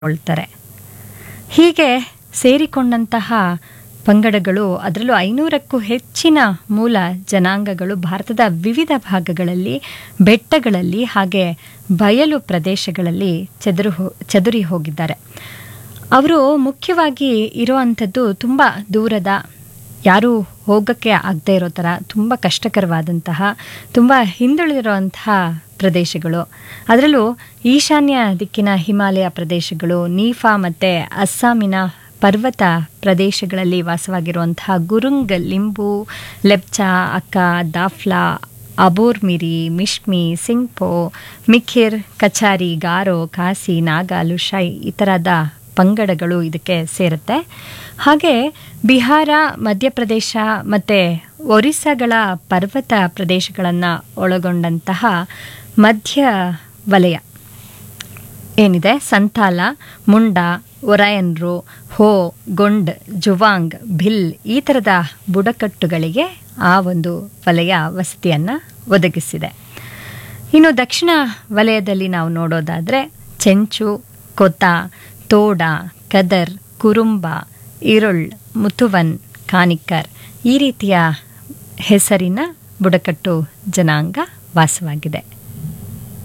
ಕೊಳ್ತಾರೆ ಹೀಗೆ ಸೇರಿಕೊಂಡಂತಹ ಪಂಗಡಗಳು ಅದರಲ್ಲೂ ಐನೂರಕ್ಕೂ ಹೆಚ್ಚಿನ ಮೂಲ ಜನಾಂಗಗಳು ಭಾರತದ ವಿವಿಧ ಭಾಗಗಳಲ್ಲಿ ಬೆಟ್ಟಗಳಲ್ಲಿ ಹಾಗೆ ಬಯಲು ಪ್ರದೇಶಗಳಲ್ಲಿ ಚದುರು ಹೋ ಚದುರಿ ಹೋಗಿದ್ದಾರೆ ಅವರು ಮುಖ್ಯವಾಗಿ ಇರುವಂಥದ್ದು ತುಂಬ ದೂರದ ಯಾರೂ ಹೋಗೋಕ್ಕೆ ಆಗದೇ ಇರೋ ಥರ ತುಂಬ ಕಷ್ಟಕರವಾದಂತಹ ತುಂಬ ಹಿಂದುಳಿದಿರುವಂತಹ ಪ್ರದೇಶಗಳು ಅದರಲ್ಲೂ ಈಶಾನ್ಯ ದಿಕ್ಕಿನ ಹಿಮಾಲಯ ಪ್ರದೇಶಗಳು ನೀಫಾ ಮತ್ತು ಅಸ್ಸಾಮಿನ ಪರ್ವತ ಪ್ರದೇಶಗಳಲ್ಲಿ ವಾಸವಾಗಿರುವಂತಹ ಗುರುಂಗ್ ಲಿಂಬು ಲೆಪ್ಚಾ ಅಕ್ಕ ದಾಫ್ಲಾ ಅಬೋರ್ಮಿರಿ ಮಿಶ್ಮಿ ಸಿಂಗ್ಪೋ ಮಿಖಿರ್ ಕಚಾರಿ ಗಾರೋ ಕಾಸಿ ನಾಗಾ ಲುಷೈ ಈ ಥರದ ಪಂಗಡಗಳು ಇದಕ್ಕೆ ಸೇರುತ್ತೆ ಹಾಗೆ ಬಿಹಾರ ಮಧ್ಯಪ್ರದೇಶ ಮತ್ತು ಒರಿಸ್ಸಾಗಳ ಪರ್ವತ ಪ್ರದೇಶಗಳನ್ನು ಒಳಗೊಂಡಂತಹ ಮಧ್ಯ ವಲಯ ಏನಿದೆ ಸಂತಾಲ ಮುಂಡ ಒರಾಯನ್ರು ಹೋ ಗೊಂಡ್ ಜುವಾಂಗ್ ಭಿಲ್ ಈ ಥರದ ಬುಡಕಟ್ಟುಗಳಿಗೆ ಆ ಒಂದು ವಲಯ ವಸತಿಯನ್ನು ಒದಗಿಸಿದೆ ಇನ್ನು ದಕ್ಷಿಣ ವಲಯದಲ್ಲಿ ನಾವು ನೋಡೋದಾದರೆ ಚೆಂಚು ಕೊತ ತೋಡ ಕದರ್ ಕುರುಂಬ ಇರುಳ್ ಮುತುವನ್ ಕಾನಿಕರ್ ಈ ರೀತಿಯ ಹೆಸರಿನ ಬುಡಕಟ್ಟು ಜನಾಂಗ ವಾಸವಾಗಿದೆ